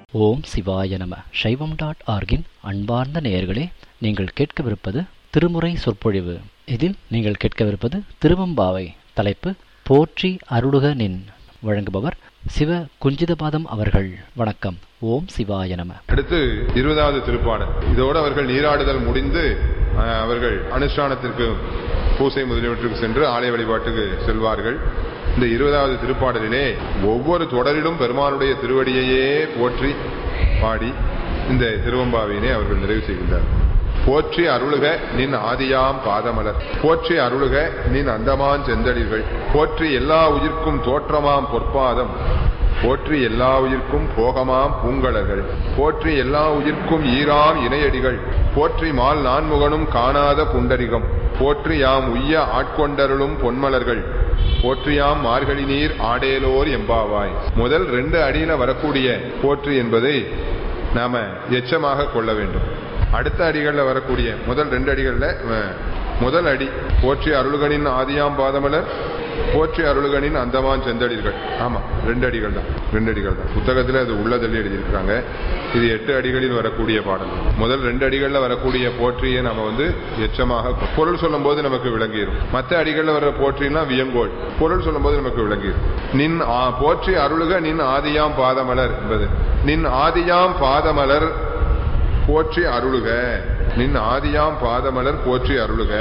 ஓம் சிவாய நம சைவம் டாட் ஆர்கின் அன்பார்ந்த நேயர்களே நீங்கள் கேட்கவிருப்பது திருமுறை சொற்பொழிவு இதில் நீங்கள் கேட்கவிருப்பது திருவம்பாவை தலைப்பு போற்றி அருளுக நின் வழங்குபவர் சிவ குஞ்சிதபாதம் அவர்கள் வணக்கம் ஓம் சிவாய நம அடுத்து இருபதாவது திருப்பாடல் இதோடு அவர்கள் நீராடுதல் முடிந்து அஹ், அவர்கள் அனுஷ்டானத்திற்கு பூசை முதலியவற்றுக்கு சென்று ஆலய வழிபாட்டுக்கு செல்வார்கள் இந்த இருபதாவது திருப்பாடலிலே ஒவ்வொரு தொடரிலும் பெருமானுடைய திருவடியையே போற்றி பாடி இந்த திருவம்பாவினை அவர்கள் நிறைவு செய்கின்றார் போற்றி அருளுக நின் ஆதியாம் பாதமலர் போற்றி அருளுக நின் அந்தமான் செந்தடிகள் போற்றி எல்லா உயிர்க்கும் தோற்றமாம் பொற்பாதம் போற்றி எல்லா உயிர்க்கும் போகமாம் பூங்கலர்கள் போற்றி எல்லா உயிர்க்கும் ஈராம் இணையடிகள் போற்றி மால் நான்முகனும் காணாத புண்டரிகம் போற்றி யாம் உய்ய ஆட்கொண்டருளும் பொன்மலர்கள் போற்றியாம் மார்கழி நீர் ஆடேலோர் எம்பாவாய் முதல் ரெண்டு அடியில வரக்கூடிய போற்றி என்பதை நாம எச்சமாக கொள்ள வேண்டும் அடுத்த அடிகள்ல வரக்கூடிய முதல் ரெண்டு அடிகள்ல அஹ், முதல் அடி போற்றி அருள்கனின் ஆதியாம் பாதமலர் போற்றி அருள்கனின் அந்தமான் செந்தடிகள் ஆமா ரெண்டு அடிகள் தான் ரெண்டு அடிகள் தான் புத்தகத்துல அது உள்ளதள்ளி எழுதியிருக்காங்க இது எட்டு அடிகளில் வரக்கூடிய பாடல் முதல் ரெண்டு அடிகள்ல வரக்கூடிய போற்றியை நம்ம வந்து எச்சமாக பொருள் சொல்லும் போது நமக்கு விளங்கிடும் மற்ற அடிகள்ல வர போற்றினா வியங்கோள் பொருள் சொல்லும் போது நமக்கு விளங்கிடும் நின் ஆ- போற்றி அருளுக நின் ஆதியாம் பாதமலர் என்பது நின் ஆதியாம் பாதமலர் போற்றி அருளுக நின் ஆதியாம் பாதமலர் போற்றி அருளுக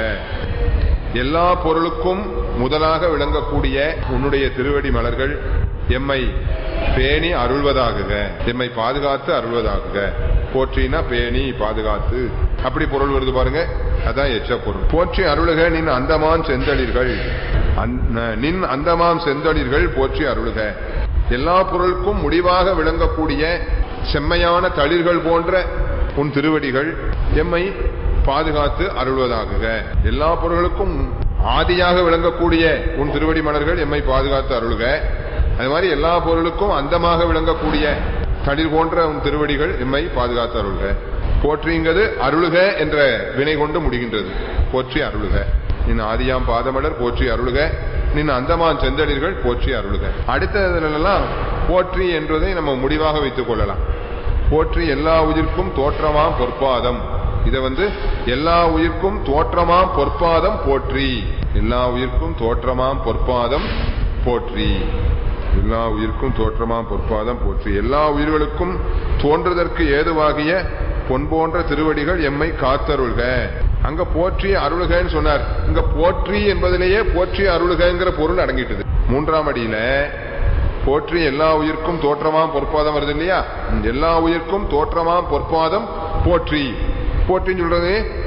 எல்லா பொருளுக்கும் முதலாக விளங்கக்கூடிய உன்னுடைய திருவடி மலர்கள் எம்மை பேணி அருள்வதாகுக எம்மை பாதுகாத்து அருள்வதாகுக போற்றினா பேணி பாதுகாத்து அப்படி பொருள் வருது பாருங்க அதான் எச்ச பொருள் போற்றி அருளுக நின் அந்தமான் செந்தளிர்கள் அந்த- நின் அந்தமாம் செந்தளிர்கள் போற்றி அருளுக எல்லா பொருளுக்கும் முடிவாக விளங்கக்கூடிய செம்மையான தளிர்கள் போன்ற உன் திருவடிகள் எம்மை பாதுகாத்து அருள்வதாகுக எல்லா பொருள்களுக்கும் ஆதியாக விளங்கக்கூடிய உன் திருவடி மலர்கள் எம்மை பாதுகாத்து அருள்க அது மாதிரி எல்லா பொருளுக்கும் அந்தமாக விளங்கக்கூடிய தளிர் போன்ற உன் திருவடிகள் எம்மை பாதுகாத்து அருள்க போற்றிங்கிறது அருளுக என்ற வினை கொண்டு முடிகின்றது போற்றி அருளுக நின் ஆதியாம் பாதமலர் போற்றி அருளுக நின் அந்தமான் செந்தளிர்கள் போற்றி அருளுக அடுத்ததுலாம் போற்றி என்பதை நம்ம முடிவாக வைத்துக் கொள்ளலாம் போற்றி எல்லா உயிர்க்கும் தோற்றமாம் பொற்பாதம் இத வந்து எல்லா உயிர்க்கும் தோற்றமாம் பொற்பாதம் போற்றி எல்லா உயிர்க்கும் தோற்றமாம் பொற்பாதம் போற்றி எல்லா உயிர்க்கும் தோற்றமாம் பொற்பாதம் போற்றி எல்லா உயிர்களுக்கும் தோன்றுதற்கு ஏதுவாகிய பொன் போன்ற திருவடிகள் எம்மை காத்தருள்க அங்க போற்றி அருள்கன்னு சொன்னார் இங்க போற்றி என்பதிலேயே போற்றி அருள்கங்கிற பொருள் அடங்கிட்டது மூன்றாம் அடியில போற்றி எல்லா உயிர்க்கும் தோற்றமாம் பொற்பாதம் வருது இல்லையா எல்லா உயிர்க்கும் தோற்றமாம் பொற்பாதம் போற்றி போற்றின்னு சொல்றது